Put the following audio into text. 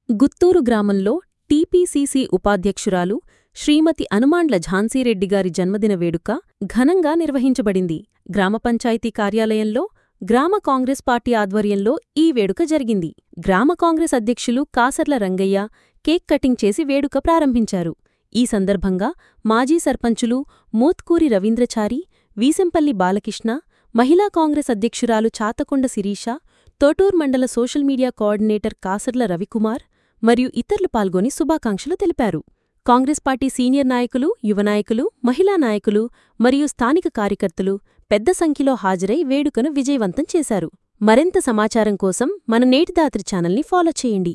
గుత్తూరు గ్రామంలో టీపీసీసీ ఉపాధ్యక్షురాలు శ్రీమతి అనుమాండ్ల ఝాన్సీరెడ్డిగారి జన్మదిన వేడుక ఘనంగా నిర్వహించబడింది గ్రామ పంచాయతీ కార్యాలయంలో గ్రామ కాంగ్రెస్ పార్టీ ఆధ్వర్యంలో ఈ వేడుక జరిగింది గ్రామ కాంగ్రెస్ అధ్యక్షులు కాసర్ల రంగయ్య కేక్ కటింగ్ చేసి వేడుక ప్రారంభించారు ఈ సందర్భంగా మాజీ సర్పంచులు మోత్కూరి రవీంద్రచారి వీసంపల్లి బాలకృష్ణ మహిళా కాంగ్రెస్ అధ్యక్షురాలు చాతకొండ శిరీష తోటూర్ మండల social media coordinator Kasarla Ravikumar మరియు ఇతరులు పాల్గొని శుభాకాంక్షలు తెలిపారు కాంగ్రెస్ పార్టీ సీనియర్ నాయకులు యువ నాయకులు మహిళా నాయకులు మరియు స్థానిక కార్యకర్తలు పెద్ద సంఖ్యలో హాజరై వేడుకను విజయవంతం చేశారు మరింత సమాచారం కోసం మన నేటిదాత్రి ఛానల్ని ఫాలో చేయండి